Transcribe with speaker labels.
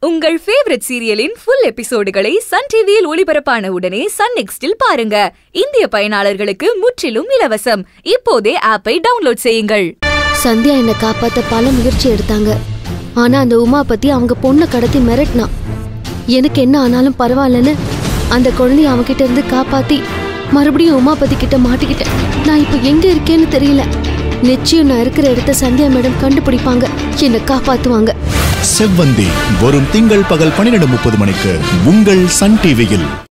Speaker 1: உங்கள் ஃபேவரட் சீரியலின் ஃபுல் எபிசோடுகளை சன் டிவியில் ஒளிபரப்பான உடனே சன் நெக்ஸ்டில் பாருங்க இந்திய பயனாளர்களுக்கு முற்றிலும் இலவசம் இப்போதே ஆப்பை டவுன்லோட் செய்யுங்கள்
Speaker 2: சந்தியா என்னை காப்பாத்த பல முயற்சி எடுத்தாங்க ஆனா அந்த உமா பத்தி அவங்க பொண்ணை கடத்தி மிரட்டினா எனக்கு என்ன ஆனாலும் பரவாயில்லன்னு அந்த குழந்தைய அவகிட்ட இருந்து காப்பாத்தி மறுபடியும் உமாபதி கிட்ட மாட்டிக்கிட்டேன் நான் இப்ப எங்க இருக்கேன்னு தெரியல நிச்சயம் நான் இருக்கிற இடத்த சந்தியா மேடம் கண்டுபிடிப்பாங்க என்னை காப்பாத்துவாங்க
Speaker 3: செவ்வந்தி வரும் திங்கள் பகல் பன்னிரண்டு முப்பது மணிக்கு உங்கள் சன் டிவியில்